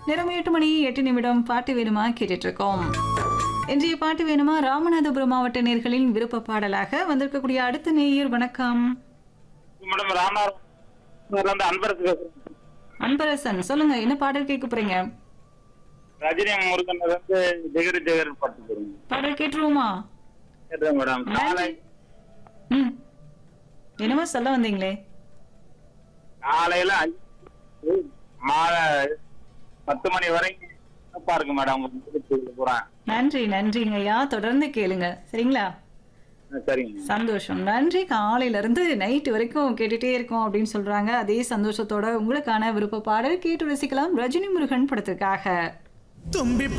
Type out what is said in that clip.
நேரம் எட்டு மணி எட்டு நிமிடம் பாட்டு வேணுமா கேட்டுட்டு இருக்கோம் இன்றைய பாட்டு வேணுமா ராமநாதபுரம் மாவட்ட நேர்களின் விருப்ப பாடலாக வந்திருக்கக்கூடிய அடுத்த நேயர் வணக்கம் மேடம் ராமநாதபுரம் வந்து அன்பரசு பேசுறேன் அன்பரசன் சொல்லுங்க என்ன பாடல் கேட்க போறீங்க ரஜினி முருகன் வந்து ஜெகரு ஜெகர் பாட்டு போடுங்க பாடல் கேட்டுருவோமா கேட்டேன் மேடம் நாளை ம் என்னமோ சொல்ல வந்தீங்களே காலையில அஞ்சு மாலை பத்து மணி வரைக்கும் சிறப்பா இருக்கு மேடம் உங்களுக்கு போறேன் நன்றி நன்றிங்க ஐயா தொடர்ந்து கேளுங்க சரிங்களா சரிங்க சந்தோஷம் நன்றி காலையில இருந்து நைட் வரைக்கும் கேட்டுட்டே இருக்கோம் அப்படின்னு சொல்றாங்க அதே சந்தோஷத்தோட உங்களுக்கான விருப்ப பாடல் கேட்டு ரசிக்கலாம் ரஜினி முருகன் படத்திற்காக தும்பி